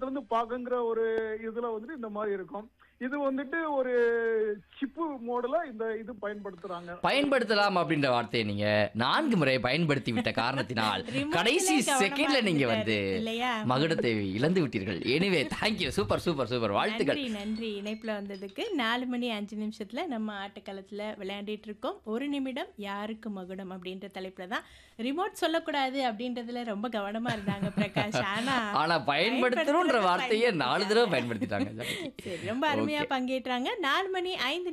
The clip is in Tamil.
இருந்து பாக்குங்கிற ஒரு இதுல வந்துட்டு இந்த மாதிரி இருக்கும் இது வந்துட்டு ஒரு சிப்பு மோடுல இந்த இது பயன்படுத்துறாங்க பயன்படுத்தலாம் அப்படின்ற வார்த்தையை நீங்க நான்கு முறை பயன்படுத்தி விட்ட காரணத்தினால் Remote கடைசி லயே கவனமா செகண்ட்ல நீங்க வந்து இருந்துட்டாரு, இல்லையா? மகுடத்தை இழந்து விட்டீர்கள் anyway thank you super super super வாழ்த்துக்கள் நன்றி நன்றி இணைப்புல வந்ததுக்கு நாலு மணி அஞ்சு நிமிஷத்துல நம்ம ஆட்டக்களத்துல விளையாடிட்டு இருக்கோம் ஒரு நிமிடம் யாருக்கு மகுடம் அப்படின்ற தலைப்புல தான் ரிமோட் சொல்லக்கூடாது அப்படின்றதுல ரொம்ப கவனமா இருந்தாங்க பிரகாஷ் ஆனா ஆனா பயன்படுத்தணும்ன்ற பயன்படுத்துறத வார்த்தையை நாலு தடவை பயன்படுத்திட்டாங்க. பயன்படுத்திட்டாங்க சரி ரொம்ப அருமையா பங்கேற்றாங்க நாலு மணி ஐந்து